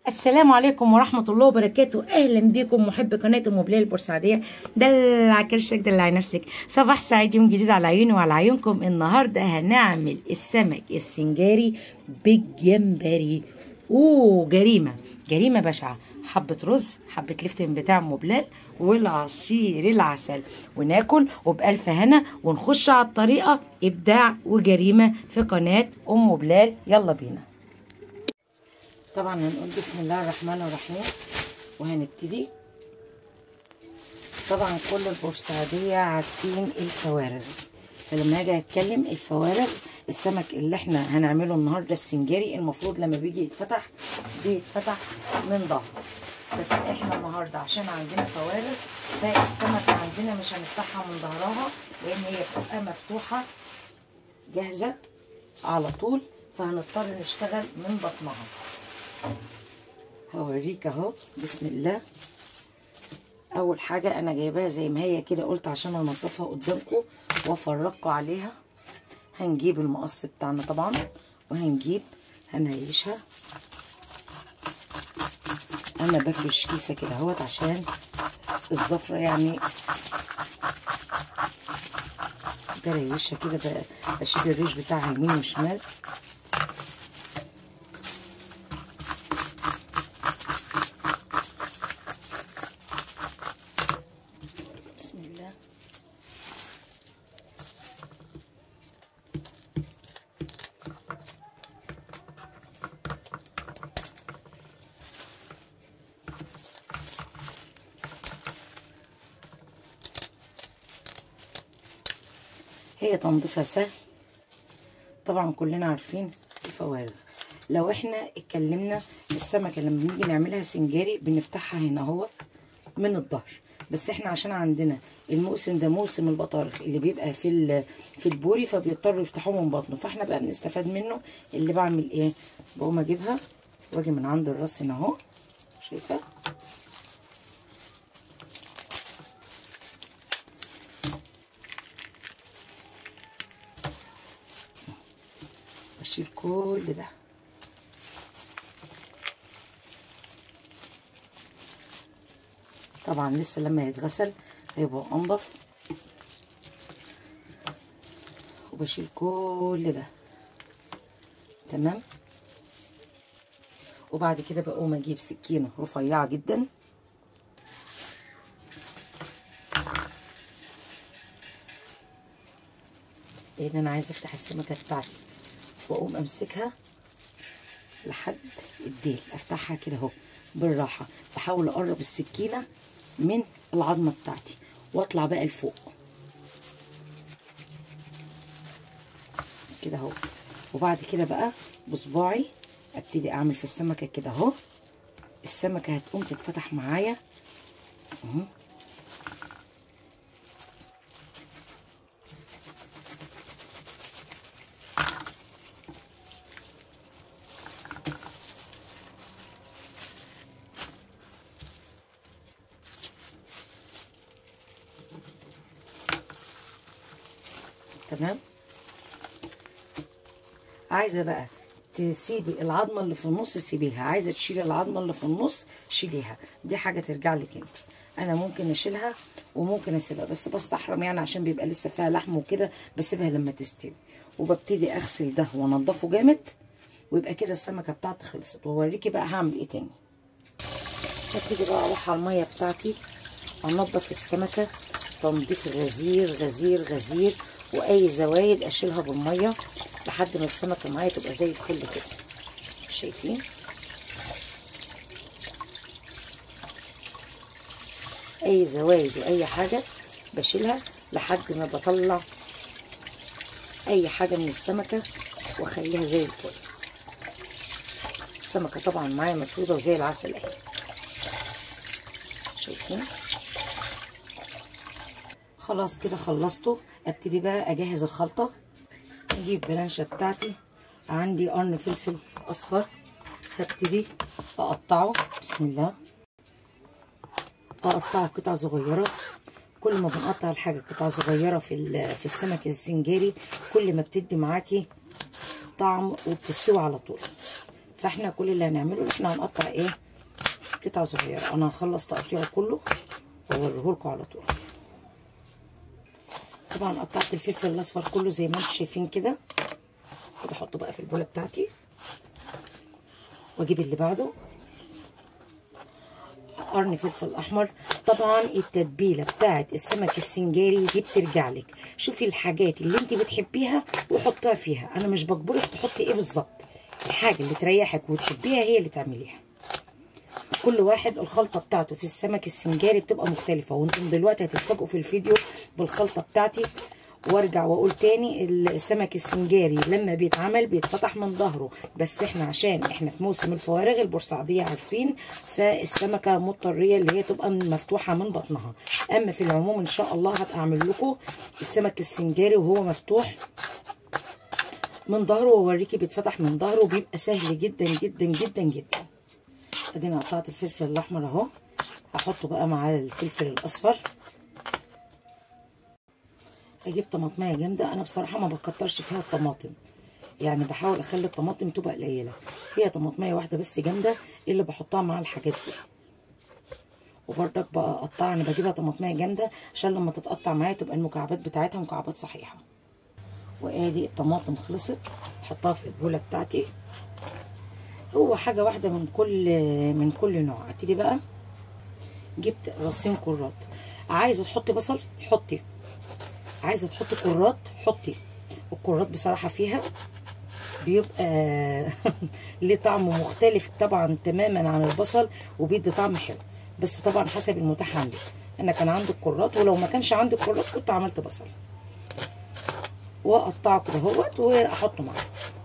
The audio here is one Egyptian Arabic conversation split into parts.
السلام عليكم ورحمة الله وبركاته أهلا بكم محب قناة أم بلال البورسعيدية دلع كرشك دلع نفسك صباح سعيد يوم جديد على عيوني وعلى عيونكم النهاردة هنعمل السمك السنجاري بالجمبري أوه جريمة جريمة بشعة حبة رز حبة لفتن بتاع أم بلال والعصير العسل وناكل وبألف هنا ونخش على الطريقة إبداع وجريمة في قناة أم بلال يلا بينا طبعا هنقول بسم الله الرحمن الرحيم وهنبتدي طبعا كل البورسعيدية عارفين الفوارغ فلما اجي اتكلم الفوارغ السمك اللي احنا هنعمله النهارده السنجاري المفروض لما بيجي يتفتح بيتفتح من ظهره بس احنا النهارده عشان عندنا فوارغ فالسمكه عندنا مش هنفتحها من ظهرها لان هي بتبقى مفتوحه جاهزه على طول فهنضطر نشتغل من بطنها هوريك اهو بسم الله اول حاجه انا جايباها زي ما هي كده قلت عشان انضفها قدامكم وافرقكم عليها هنجيب المقص بتاعنا طبعا وهنجيب هنعيشها انا بفرش كيسه كده اهوت عشان الزفره يعني بريشها كده بشيل الريش بتاعها يمين وشمال بسم الله هي تنظيفها سهل طبعا كلنا عارفين الفوارغ لو احنا اتكلمنا السمكه لما بنيجي نعملها سنجاري بنفتحها هنا اهو من الظهر بس احنا عشان عندنا الموسم ده موسم البطارخ اللي بيبقى في في البوري فبيضطروا يفتحوه من بطنه فاحنا بقى بنستفاد منه اللي بعمل ايه بقوم اجيبها واجي من عند الراس هنا اهو شايفه بشيل كل ده طبعا لسه لما يتغسل هيبقى انضف وبشيل كل ده تمام وبعد كده بقوم اجيب سكينه رفيعه جدا لان انا عايزه افتح السمكه بتاعتي واقوم امسكها لحد الديل افتحها كده اهو بالراحه بحاول اقرب السكينه من العظمه بتاعتي واطلع بقى لفوق كده اهو وبعد كده بقى بصباعي ابتدي اعمل في السمكه كده اهو السمكه هتقوم تتفتح معايا اهو تمام عايزه بقى تسيبي العظمه اللي في النص سيبيها عايزه تشيلي العظمه اللي في النص شيليها دي حاجه ترجع لك انت انا ممكن اشيلها وممكن اسيبها بس بستحرم يعني عشان بيبقى لسه فيها لحم وكده بسيبها لما تستوي وببتدي اغسل ده وانضفه جامد ويبقى كده السمكه بتاعتي خلصت واوريكي بقى هعمل ايه تاني هبتدي بقى اروح على الميه بتاعتي انضف السمكه تنظيف غزير غزير غزير واي زوايد اشيلها بالميه لحد ما السمكه معايا تبقى زي الفل كده شايفين اي زوايد واي حاجه بشيلها لحد ما بطلع اي حاجه من السمكه واخليها زي الفل السمكه طبعا معايا مفروده وزي العسل اهي شايفين خلاص كده خلصته ابتدي بقى اجهز الخلطه اجيب بلانشه بتاعتي عندي قرن فلفل اصفر هبتدي اقطعه بسم الله اقطعه قطع صغيره كل ما بنقطع الحاجه قطع صغيره في في السمك السنجاري كل ما بتدي معاكي طعم وبتستوي على طول فاحنا كل اللي هنعمله ان احنا هنقطع ايه قطع صغيره انا هخلص تقطيعه كله واوريه لكم على طول طبعا قطعت الفلفل الاصفر كله زي ما انتم شايفين كده كده احطه بقى في البوله بتاعتي واجيب اللي بعده قرن فلفل احمر طبعا التتبيله بتاعت السمك السنجاري دي بترجع لك شوفي الحاجات اللي انت بتحبيها وحطيها فيها انا مش بجبرك تحطي ايه بالظبط الحاجه اللي تريحك وتحبيها هي اللي تعمليها كل واحد الخلطه بتاعته في السمك السنجاري بتبقى مختلفه وانتم دلوقتي هتتفاجئوا في الفيديو بالخلطه بتاعتي وارجع واقول تاني السمك السنجاري لما بيتعمل بيتفتح من ظهره بس احنا عشان احنا في موسم الفوارغ البورسعيديه عارفين فالسمكه مضطريه اللي هي تبقى مفتوحه من بطنها اما في العموم ان شاء الله هتعمل لكم السمك السنجاري وهو مفتوح من ظهره واوريكي بيتفتح من ظهره وبيبقى سهل جدا جدا جدا جدا ادينا قطعت الفلفل الاحمر اهو هحطه بقى مع الفلفل الاصفر اجيب طماطميه جامده انا بصراحه ما بكترش فيها الطماطم يعني بحاول اخلي الطماطم تبقى قليله هي طماطميه واحده بس جامده اللي بحطها مع الحاجات دي وبرضك بقطعها انا بجيبها طماطميه جامده عشان لما تتقطع معايا تبقى المكعبات بتاعتها مكعبات صحيحه وادي الطماطم خلصت احطها في البوله بتاعتي هو حاجه واحده من كل من كل نوع ابتدي بقى جبت راسين كرات عايزه تحطي بصل حطي عايزه تحطي كرات حطي الكرات بصراحه فيها بيبقى ليه طعم مختلف طبعا تماما عن البصل وبيدي طعم حلو بس طبعا حسب المتاح عندك انا كان عندي الكرات ولو ما كانش عندي الكرات كنت عملت بصل واقطعه كده اهوت واحطه معاه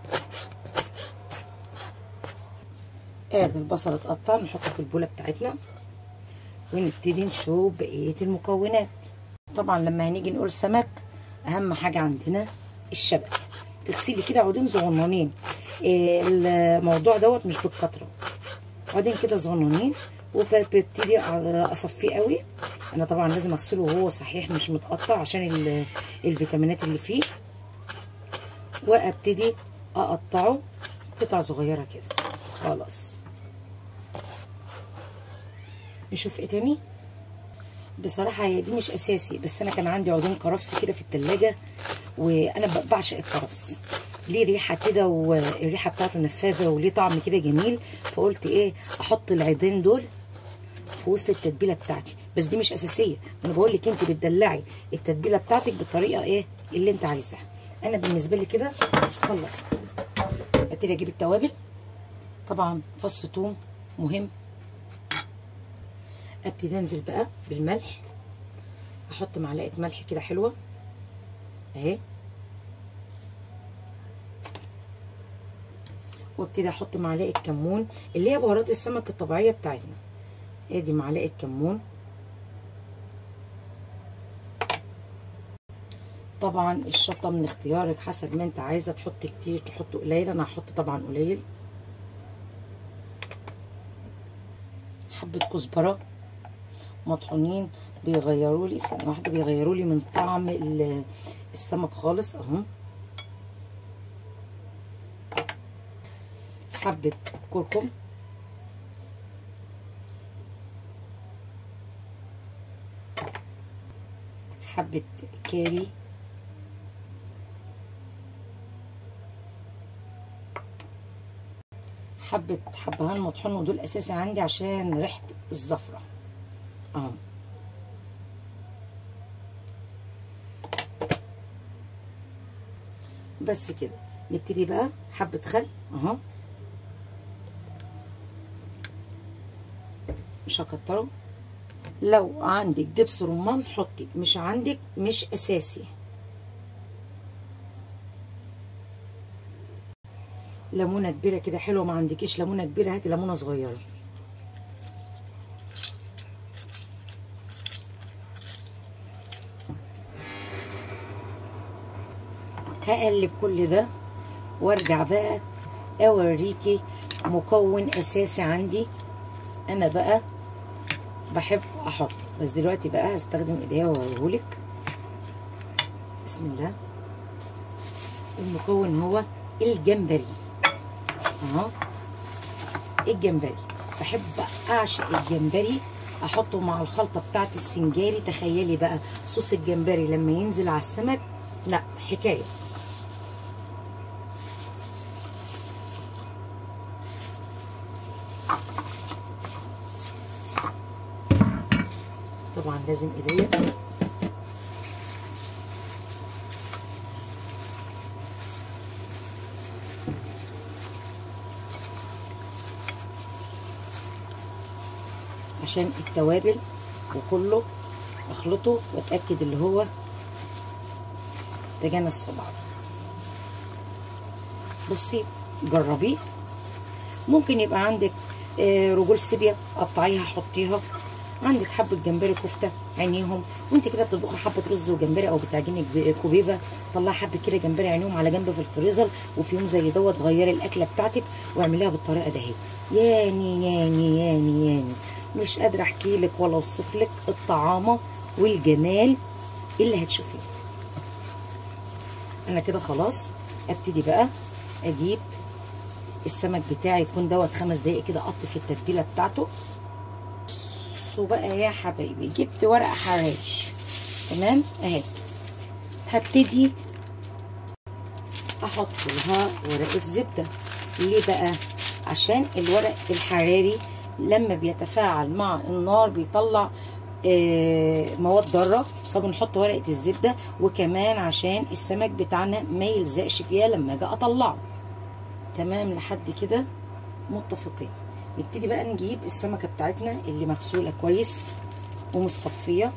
ادي البصل اتقطع نحطه في البوله بتاعتنا ونبتدي نشوف بقيه المكونات طبعا لما هنيجي نقول سمك اهم حاجه عندنا الشبت تغسلي كده عودين صغننين إيه الموضوع دوت مش بالكتره عودين كده صغننين وببتدي اصفيه قوي انا طبعا لازم اغسله وهو صحيح مش متقطع عشان الفيتامينات اللي فيه وابتدي اقطعه قطع صغيره كده خلاص نشوف ايه تاني بصراحه هي دي مش اساسي بس انا كان عندي عودين كرفس كده في التلاجة وانا بعشق الكرفس ليه ريحه كده والريحه بتاعته نفاذه وليه طعم كده جميل فقلت ايه احط العيدين دول في وسط التتبيله بتاعتي بس دي مش اساسيه انا بقول لك انت بتدلعي التتبيله بتاعتك بالطريقه ايه اللي انت عايزاها انا بالنسبه لي كده خلصت ابتدي اجيب التوابل طبعا فص ثوم مهم ابتدي انزل بقى بالملح احط معلقه ملح كده حلوه اهي وابتدي احط معلقه كمون اللي هي بهارات السمك الطبيعيه بتاعتنا ادي معلقه كمون طبعا الشطه من اختيارك حسب ما انت عايزه تحط كتير تحط قليل انا هحط طبعا قليل حبه كزبره مطحونين بيغيروا لي ثانيه واحده بيغيروا لي من طعم السمك خالص اهو حبه كركم حبه كاري حبه حبهان مطحون ودول اساسي عندي عشان ريحه الزفره اهو بس كده نبتدي بقى حبه خل اهو مش هكتره لو عندك دبس رمان حطي مش عندك مش اساسي ليمونه كبيره كده حلوه ما عندكيش ليمونه كبيره هاتي ليمونه صغيره هقلب كل ده وارجع بقى اوريكي مكون اساسي عندي انا بقى بحب احط بس دلوقتي بقى هستخدم ايديا واوريهولك بسم الله المكون هو الجمبري اهو الجمبري بحب اعشق الجمبري احطه مع الخلطه بتاعت السنجاري تخيلي بقى صوص الجمبري لما ينزل على السمك لا حكايه طبعا لازم ايديا عشان التوابل وكله اخلطه واتاكد اللي هو تجانس في بعض بصي جربيه ممكن يبقى عندك آه، رجول سيبيا قطعيها حطيها عندك حبه جمبري كفته عينيهم وانت كده بتطبخي حبه رز وجمبري او بتعجني ب- كوبيبه طلعي حبه كده جمبري عينيهم على جنب في الفريزر وفي يوم زي دوت غيري الاكله بتاعتك واعمليها بالطريقه دهي ياني ياني ياني ياني مش قادره احكي لك ولا اوصف لك الطعامه والجمال اللي هتشوفيه انا كده خلاص ابتدي بقى اجيب السمك بتاعي يكون دوت خمس دقايق كده اقط في التتبيله بتاعته بصوا بقى يا حبايبي جبت ورقه حراش تمام اهي هبتدي احط لها ورقه زبده ليه بقى عشان الورق الحراري لما بيتفاعل مع النار بيطلع آه، مواد ضاره فبنحط ورقه الزبده وكمان عشان السمك بتاعنا ما يلزقش فيها لما اجي اطلعه تمام لحد كده متفقين نبتدي بقى نجيب السمكه بتاعتنا اللي مغسوله كويس ومصفيه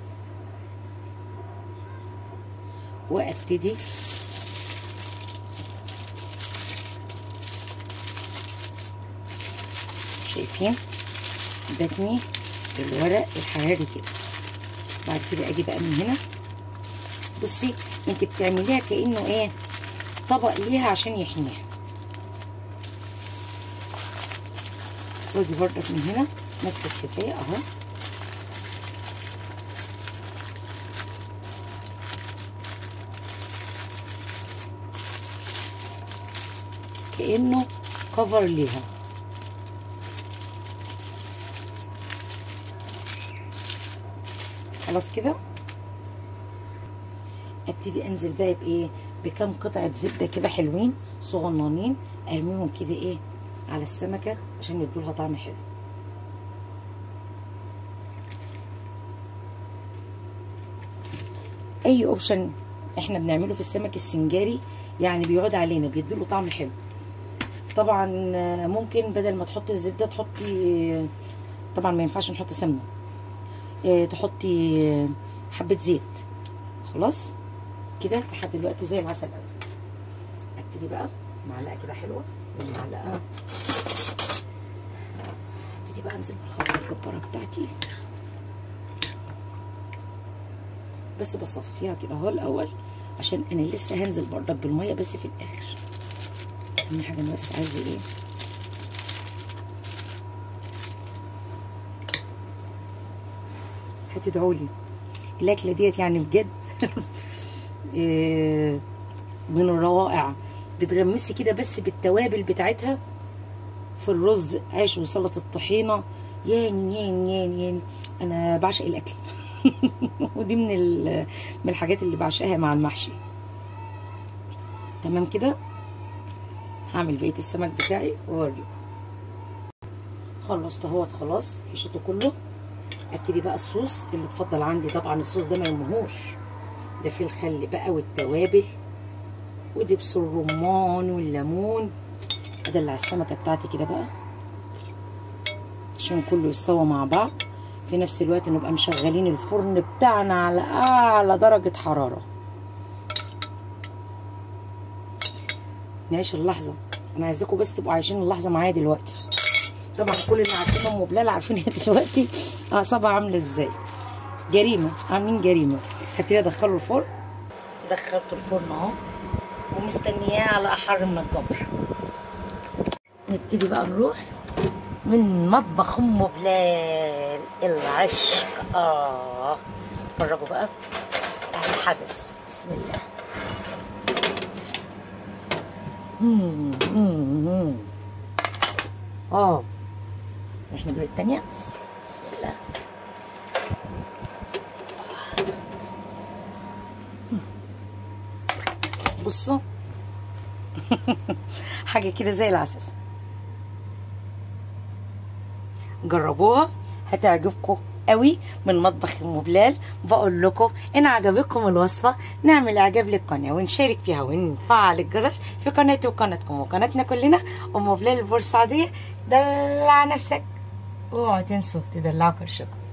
وابتدي شايفين بتني الورق الحراري كده بعد كده اجي بقى من هنا بصي انت بتعمليها كانه ايه طبق ليها عشان يحميها واجي بردك من هنا نفس الحكايه اهو كانه كفر ليها خلاص كده ابتدي انزل بقى بايه بكم قطعه زبده كده حلوين صغننين ارميهم كده ايه على السمكه عشان يدولها طعم حلو اي اوبشن احنا بنعمله في السمك السنجاري يعني بيقعد علينا بيديله طعم حلو طبعا ممكن بدل ما تحطي الزبده تحطي طبعا ما ينفعش نحط سمنه اه تحطي حبه زيت خلاص كده لحد دلوقتي زي العسل قوي ابتدي بقى معلقه كده حلوه معلقه ابتدي بقى انزل بالخلطه الجباره بتاعتي بس بصفيها كده اهو الاول عشان انا لسه هنزل بردك بالميه بس في الاخر اهم حاجه انا بس عايزه ايه هتدعوا لي الاكله ديت يعني بجد إيه من الروائع بتغمسي كده بس بالتوابل بتاعتها في الرز عيش وسلطه الطحينه ياني ياني ياني ياني انا بعشق الاكل ودي من من الحاجات اللي بعشقها مع المحشي تمام كده هعمل بقيه السمك بتاعي واوريكم خلصت اهوت خلاص حشيته كله ابتدي بقى الصوص اللي اتفضل عندي طبعا الصوص ده ما يرموهوش ده فيه الخل بقى والتوابل ودبس الرمان والليمون ادلع السمكه بتاعتي كده بقى عشان كله يستوى مع بعض في نفس الوقت نبقى مشغلين الفرن بتاعنا على اعلى درجه حراره نعيش اللحظه انا عايزاكم بس تبقوا عايشين اللحظه معايا دلوقتي طبعا كل اللي عارفين ام بلال عارفين هي دلوقتي اعصابها عامله ازاي جريمه عاملين جريمه هتيجي ادخله الفرن دخلته الفرن اهو ومستنياه على احر من الجمر نبتدي بقى نروح من مطبخ ام بلال العشق اه اتفرجوا بقى على الحدث بسم الله مم مم مم. اه نروح نجيب التانية بسم الله بصوا حاجة كده زي العسل جربوها هتعجبكم قوي من مطبخ ام بلال بقول لكم ان عجبتكم الوصفه نعمل اعجاب للقناه ونشارك فيها ونفعل الجرس في قناتي وقناتكم وقناتنا كلنا ام بلال البورسعيديه دلع نفسك اوعوا تنسوا تدلعوا كرشكم